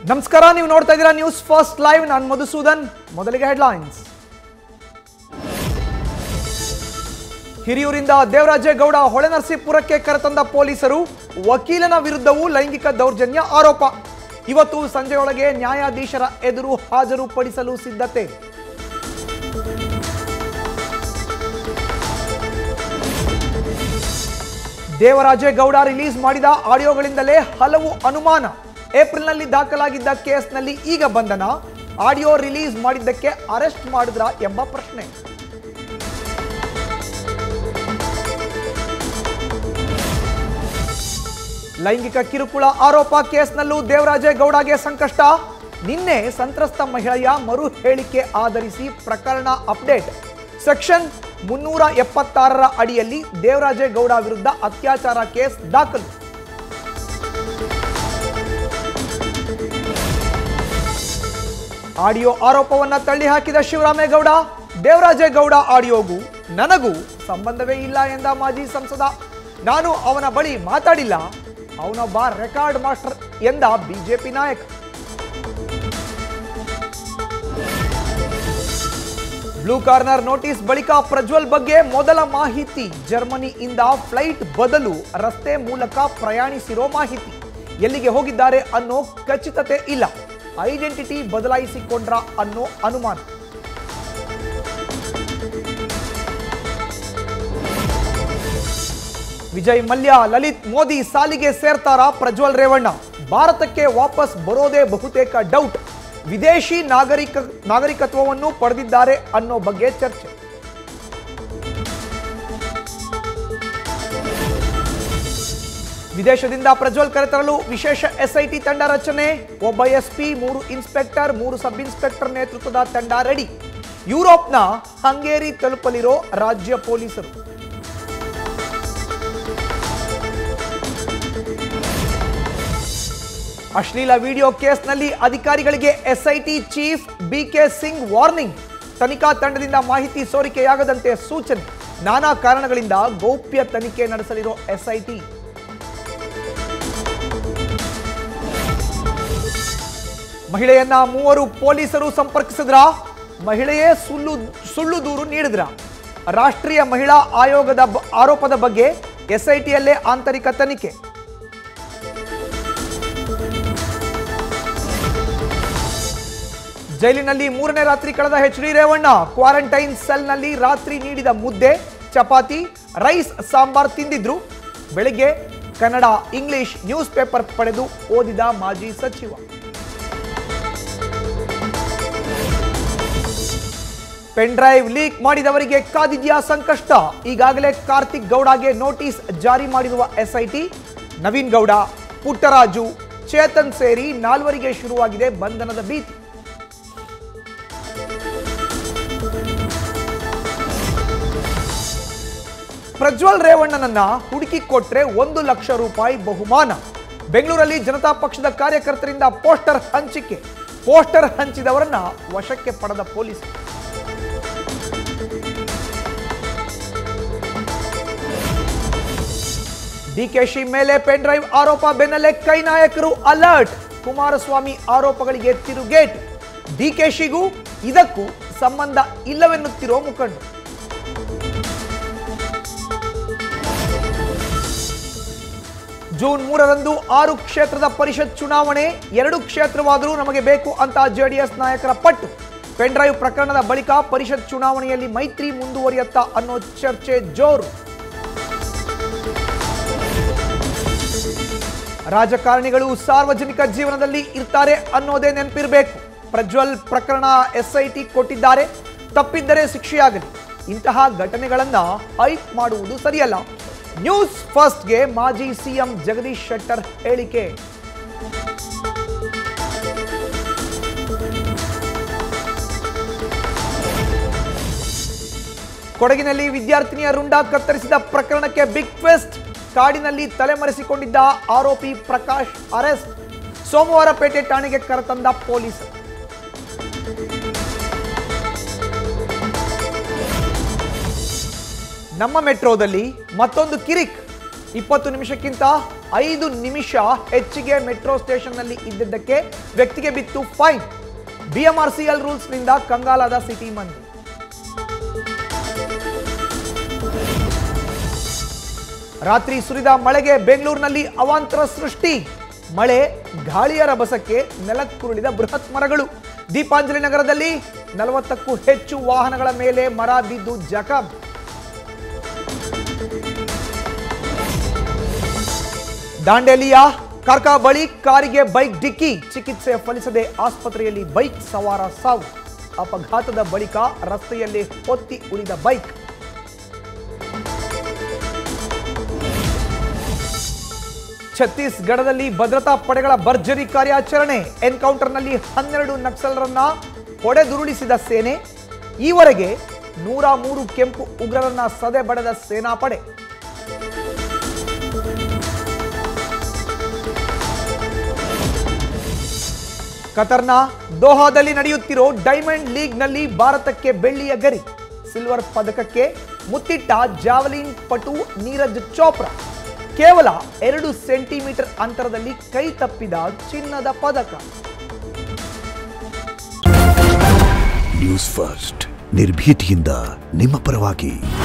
ನಮಸ್ಕಾರ ನೀವು ನೋಡ್ತಾ ಇದ್ದೀರಾ ನ್ಯೂಸ್ ಫಸ್ಟ್ ಲೈವ್ ನಾನು ಮಧುಸೂದನ್ ಮೊದಲಿಗೆ ಹೆಡ್ಲೈನ್ಸ್ ಹಿರಿಯೂರಿಂದ ದೇವರಾಜೇಗೌಡ ಹೊಳೆನರಸೀಪುರಕ್ಕೆ ಕರೆತಂದ ಪೊಲೀಸರು ವಕೀಲನ ವಿರುದ್ಧವೂ ಲೈಂಗಿಕ ದೌರ್ಜನ್ಯ ಆರೋಪ ಇವತ್ತು ಸಂಜೆಯೊಳಗೆ ನ್ಯಾಯಾಧೀಶರ ಎದುರು ಹಾಜರುಪಡಿಸಲು ಸಿದ್ಧತೆ ದೇವರಾಜೇಗೌಡ ರಿಲೀಸ್ ಮಾಡಿದ ಆಡಿಯೋಗಳಿಂದಲೇ ಹಲವು ಅನುಮಾನ ಏಪ್ರಿಲ್ನಲ್ಲಿ ದಾಖಲಾಗಿದ್ದ ಕೇಸ್ನಲ್ಲಿ ಈಗ ಬಂಧನ ಆಡಿಯೋ ರಿಲೀಸ್ ಮಾಡಿದ್ದಕ್ಕೆ ಅರೆಸ್ಟ್ ಮಾಡಿದ್ರ ಎಂಬ ಪ್ರಶ್ನೆ ಲೈಂಗಿಕ ಕಿರುಕುಳ ಆರೋಪ ಕೇಸ್ನಲ್ಲೂ ದೇವರಾಜೇಗೌಡಗೆ ಸಂಕಷ್ಟ ನಿನ್ನೆ ಸಂತ್ರಸ್ತ ಮಹಿಳೆಯ ಮರು ಹೇಳಿಕೆ ಆಧರಿಸಿ ಪ್ರಕರಣ ಅಪ್ಡೇಟ್ ಸೆಕ್ಷನ್ ಮುನ್ನೂರ ಎಪ್ಪತ್ತಾರರ ಅಡಿಯಲ್ಲಿ ದೇವರಾಜೇಗೌಡ ವಿರುದ್ಧ ಅತ್ಯಾಚಾರ ಕೇಸ್ ದಾಖಲು ಆಡಿಯೋ ಆರೋಪವನ್ನ ತಳ್ಳಿ ಹಾಕಿದ ಶಿವರಾಮೇಗೌಡ ದೇವರಾಜೇಗೌಡ ಆಡಿಯೋಗೂ ನನಗೂ ಸಂಬಂಧವೇ ಇಲ್ಲ ಎಂದ ಮಾಜಿ ಸಂಸದ ನಾನು ಅವನ ಬಳಿ ಮಾತಾಡಿಲ್ಲ ಅವನೊಬ್ಬ ರೆಕಾರ್ಡ್ ಮಾಸ್ಟರ್ ಎಂದ ಬಿಜೆಪಿ ನಾಯಕ ಬ್ಲೂ ಕಾರ್ನರ್ ನೋಟಿಸ್ ಬಳಿಕ ಪ್ರಜ್ವಲ್ ಬಗ್ಗೆ ಮೊದಲ ಮಾಹಿತಿ ಜರ್ಮನಿಯಿಂದ ಫ್ಲೈಟ್ ಬದಲು ರಸ್ತೆ ಮೂಲಕ ಪ್ರಯಾಣಿಸಿರೋ ಮಾಹಿತಿ ಎಲ್ಲಿಗೆ ಹೋಗಿದ್ದಾರೆ ಅನ್ನೋ ಖಚಿತತೆ ಇಲ್ಲ ಐಡೆಂಟಿಟಿ ಬದಲಾಯಿಸಿಕೊಂಡ್ರ ಅನ್ನೋ ಅನುಮಾನ ವಿಜಯ್ ಮಲ್ಯ ಲಲಿತ್ ಮೋದಿ ಸಾಲಿಗೆ ಸೇರ್ತಾರ ಪ್ರಜ್ವಲ್ ರೇವಣ್ಣ ಭಾರತಕ್ಕೆ ವಾಪಸ್ ಬರೋದೇ ಬಹುತೇಕ ಡೌಟ್ ವಿದೇಶಿ ನಾಗರಿಕ ನಾಗರಿಕತ್ವವನ್ನು ಪಡೆದಿದ್ದಾರೆ ಅನ್ನೋ ಬಗ್ಗೆ ಚರ್ಚೆ ವಿದೇಶದಿಂದ ಪ್ರಜ್ವಲ್ ಕರೆತರಲು ವಿಶೇಷ ಎಸ್ಐಟಿ ತಂಡ ರಚನೆ ಒಬ್ಬ ಎಸ್ಪಿ ಮೂರು ಇನ್ಸ್ಪೆಕ್ಟರ್ ಮೂರು ಸಬ್ ಇನ್ಸ್ಪೆಕ್ಟರ್ ನೇತೃತ್ವದ ತಂಡ ರೆಡಿ ಯುರೋಪ್ನ ಹಂಗೇರಿ ತಲುಪಲಿರೋ ರಾಜ್ಯ ಪೊಲೀಸರು ಅಶ್ಲೀಲ ವಿಡಿಯೋ ಕೇಸ್ನಲ್ಲಿ ಅಧಿಕಾರಿಗಳಿಗೆ SIT chief B K Singh warning ತನಿಖಾ ತಂಡದಿಂದ ಮಾಹಿತಿ ಸೋರಿಕೆಯಾಗದಂತೆ ಸೂಚನೆ ನಾನಾ ಕಾರಣಗಳಿಂದ ಗೌಪ್ಯ ತನಿಖೆ ನಡೆಸಲಿರೋ ಎಸ್ಐಟಿ ಮಹಿಳೆಯನ್ನ ಮೂವರು ಪೊಲೀಸರು ಸಂಪರ್ಕಿಸಿದ್ರ ಮಹಿಳೆಯೇ ಸುಳ್ಳು ಸುಳ್ಳು ದೂರು ನೀಡಿದ್ರ ರಾಷ್ಟ್ರೀಯ ಮಹಿಳಾ ಆಯೋಗದ ಬ- ಆರೋಪದ ಬಗ್ಗೆ ಎಸ್ಐಟಿಯಲ್ಲೇ ಆಂತರಿಕ ತನಿಖೆ ಜೈಲಿನಲ್ಲಿ ಮೂರನೇ ರಾತ್ರಿ ಕಳೆದ ಎಚ್ ಡಿ ರೇವಣ್ಣ ಕ್ವಾರಂಟೈನ್ ಸೆಲ್ನಲ್ಲಿ ರಾತ್ರಿ ನೀಡಿದ ಮುದ್ದೆ ಚಪಾತಿ ರೈಸ್ ಸಾಂಬಾರ್ ತಿಂದಿದ್ರು ಬೆಳಿಗ್ಗೆ ಕನ್ನಡ ಇಂಗ್ಲಿಷ್ ನ್ಯೂಸ್ ಪೇಪರ್ ಪಡೆದು ಓದಿದ ಮಾಜಿ ಸಚಿವ ಪೆನ್ ಡ್ರೈವ್ ಲೀಕ್ ಮಾಡಿದವರಿಗೆ ಕಾದಿದ್ಯಾ ಸಂಕಷ್ಟ ಈಗಾಗಲೇ ಕಾರ್ತಿಕ್ ಗೌಡಗೆ ನೋಟಿಸ್ ಜಾರಿ ಮಾಡಿರುವ ಎಸ್ಐಟಿ ನವೀನ್ ಗೌಡ ಪುಟ್ಟರಾಜು ಚೇತನ್ ಸೇರಿ ನಾಲ್ವರಿಗೆ ಶುರುವಾಗಿದೆ ಬಂಧನದ ಭೀತಿ ಪ್ರಜ್ವಲ್ ರೇವಣ್ಣನನ್ನ ಹುಡುಕಿ ಕೊಟ್ರೆ ಒಂದು ಲಕ್ಷ ರೂಪಾಯಿ ಬಹುಮಾನ ಬೆಂಗಳೂರಲ್ಲಿ ಜನತಾ ಪಕ್ಷದ ಕಾರ್ಯಕರ್ತರಿಂದ ಪೋಸ್ಟರ್ ಹಂಚಿಕೆ ಪೋಸ್ಟರ್ ಹಂಚಿದವರನ್ನ ವಶಕ್ಕೆ ಪಡೆದ ಪೊಲೀಸರು ಡಿಕೆಶಿ ಮೇಲೆ ಪೆನ್ ಡ್ರೈವ್ ಆರೋಪ ಬೆನ್ನಲ್ಲೇ ಕೈ ನಾಯಕರು ಅಲರ್ಟ್ ಕುಮಾರಸ್ವಾಮಿ ಆರೋಪಗಳಿಗೆ ತಿರುಗೇಟ್ ಡಿಕೆಶಿಗೂ ಇದಕ್ಕೂ ಸಂಬಂಧ ಇಲ್ಲವೆನ್ನುತ್ತಿರೋ ಮುಖಂಡರು ಜೂನ್ ಮೂರರಂದು ಆರು ಕ್ಷೇತ್ರದ ಪರಿಷತ್ ಚುನಾವಣೆ ಎರಡು ಕ್ಷೇತ್ರವಾದರೂ ನಮಗೆ ಬೇಕು ಅಂತ ಜೆಡಿಎಸ್ ನಾಯಕರ ಪಟ್ಟು ಪೆನ್ ಡ್ರೈವ್ ಪ್ರಕರಣದ ಬಳಿಕ ಪರಿಷತ್ ಚುನಾವಣೆಯಲ್ಲಿ ಮೈತ್ರಿ ಮುಂದುವರಿಯತ್ತಾ ಅನ್ನೋ ಚರ್ಚೆ ಜೋರು ರಾಜಕಾರಣಿಗಳು ಸಾರ್ವಜನಿಕ ಜೀವನದಲ್ಲಿ ಇರ್ತಾರೆ ಅನ್ನೋದೇ ನೆನಪಿರಬೇಕು ಪ್ರಜ್ವಲ್ ಪ್ರಕರಣ ಎಸ್ಐಟಿ ಕೊಟ್ಟಿದ್ದಾರೆ ತಪ್ಪಿದ್ದರೆ ಶಿಕ್ಷೆಯಾಗಲಿ ಇಂತಹ ಘಟನೆಗಳನ್ನ ಹೈಪ್ ಮಾಡುವುದು ಸರಿಯಲ್ಲ ನ್ಯೂಸ್ ಫಸ್ಟ್ಗೆ ಮಾಜಿ ಸಿಎಂ ಜಗದೀಶ್ ಶೆಟ್ಟರ್ ಹೇಳಿಕೆ ಕೊಡಗಿನಲ್ಲಿ ವಿದ್ಯಾರ್ಥಿನಿಯ ರುಂಡ ಕತ್ತರಿಸಿದ ಪ್ರಕರಣಕ್ಕೆ ಬಿಗ್ ಟ್ವಿಸ್ಟ್ ಕಾಡಿನಲ್ಲಿ ತಲೆಮರೆಸಿಕೊಂಡಿದ್ದ ಆರೋಪಿ ಪ್ರಕಾಶ್ ಅರೆಸ್ಟ್ ಸೋಮವಾರ ಪೇಟೆ ಠಾಣೆಗೆ ಕರೆತಂದ ಪೊಲೀಸರು ನಮ್ಮ ಮೆಟ್ರೋದಲ್ಲಿ ಮತ್ತೊಂದು ಕಿರಿಕ್ ಇಪ್ಪತ್ತು ನಿಮಿಷಕ್ಕಿಂತ ಐದು ನಿಮಿಷ ಹೆಚ್ಚಿಗೆ ಮೆಟ್ರೋ ಸ್ಟೇಷನ್ನಲ್ಲಿ ಇದ್ದಿದ್ದಕ್ಕೆ ವ್ಯಕ್ತಿಗೆ ಬಿತ್ತು ಫೈನ್ ಬಿಎಂಆರ್ಸಿಎಲ್ ರೂಲ್ಸ್ನಿಂದ ಕಂಗಾಲಾದ ಸಿಟಿ ಮಂದಿ ರಾತ್ರಿ ಸುರಿದ ಮಳೆಗೆ ಬೆಂಗಳೂರಿನಲ್ಲಿ ಅವಾಂತರ ಸೃಷ್ಟಿ ಮಳೆ ಗಾಳಿಯ ರಭಸಕ್ಕೆ ನೆಲಕ್ಕುರುಳಿದ ಬೃಹತ್ ಮರಗಳು ದೀಪಾಂಜಲಿ ನಗರದಲ್ಲಿ ನಲವತ್ತಕ್ಕೂ ಹೆಚ್ಚು ವಾಹನಗಳ ಮೇಲೆ ಮರ ಬಿದ್ದು ಜಖಂ ದಾಂಡೇಲಿಯ ಕಾರ್ಕಾ ಬಳಿ ಕಾರಿಗೆ ಬೈಕ್ ಡಿಕ್ಕಿ ಚಿಕಿತ್ಸೆ ಫಲಿಸದೆ ಆಸ್ಪತ್ರೆಯಲ್ಲಿ ಬೈಕ್ ಸವಾರ ಸಾವು ಅಪಘಾತದ ಬಳಿಕ ರಸ್ತೆಯಲ್ಲಿ ಹೊತ್ತಿ ಉಳಿದ ಬೈಕ್ ಛತ್ತೀಸ್ಗಢದಲ್ಲಿ ಭದ್ರತಾ ಪಡೆಗಳ ಭರ್ಜರಿ ಕಾರ್ಯಾಚರಣೆ ಎನ್ಕೌಂಟರ್ನಲ್ಲಿ ಹನ್ನೆರಡು ನಕ್ಸಲರನ್ನ ಹೊಡೆದುರುಳಿಸಿದ ಸೇನೆ ಈವರೆಗೆ ನೂರ ಮೂರು ಕೆಂಪು ಉಗ್ರರನ್ನ ಸದೆ ಬಡೆದ ಸೇನಾಪಡೆ ಕತರ್ನ ದೋಹಾದಲ್ಲಿ ನಡೆಯುತ್ತಿರೋ ಡೈಮಂಡ್ ಲೀಗ್ನಲ್ಲಿ ಭಾರತಕ್ಕೆ ಬೆಳ್ಳಿಯ ಗರಿ ಸಿಲ್ವರ್ ಪದಕಕ್ಕೆ ಮುತ್ತಿಟ್ಟ ಜಾವಲಿನ್ ಪಟು ನೀರಜ್ ಚೋಪ್ರಾ ಕೇವಲ ಎರಡು ಸೆಂಟಿಮೀಟರ್ ಅಂತರದಲ್ಲಿ ಕೈ ತಪ್ಪಿದ ಚಿನ್ನದ ಪದಕ ನ್ಯೂಸ್ ಫಸ್ಟ್ ನಿರ್ಭೀತಿಯಿಂದ ನಿಮ್ಮ ಪರವಾಗಿ